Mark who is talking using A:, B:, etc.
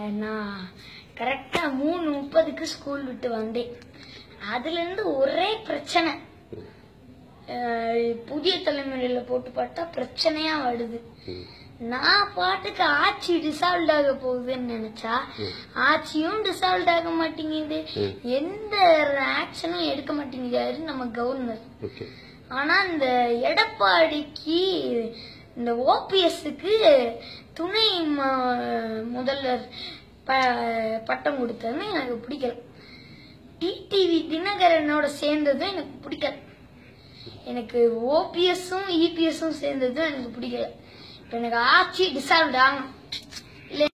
A: நான் கரெக்டா மூணு முப்பதுக்கு ஸ்கூல் விட்டு வந்தேன் அதுல இருந்து ஒரே பிரச்சனை அஹ், புதிய தலைமுறையில போட்டு பார்த்தா பிரச்சனையா வருது நான் பாட்டுக்கு ஆட்சி டிசால்வ் ஆக போகுதுன்னு நினைச்சா ஆட்சியும் டிசால்வ் ஆக மாட்டேங்குது எந்த ஆக்ஷனும் எடுக்க மாட்டேங்கிறாரு நம்ம கவர்னர்
B: ஓகே
A: ஆனா இந்த எடப்பாடிக்கு இந்த ஓபிஎஸ்க்கு துணை ம- முதல்வர் ப- பட்டம் கொடுத்ததுன்னு எனக்கு பிடிக்கல டிடிவி தினகரனோட சேர்ந்ததும் எனக்கு பிடிக்கல எனக்கு ஓபிஎஸும் இபிஎஸும் சேர்ந்ததும் எனக்கு பிடிக்கல இப்ப எனக்கு ஆட்சி டிசால்வ் ஆகணும்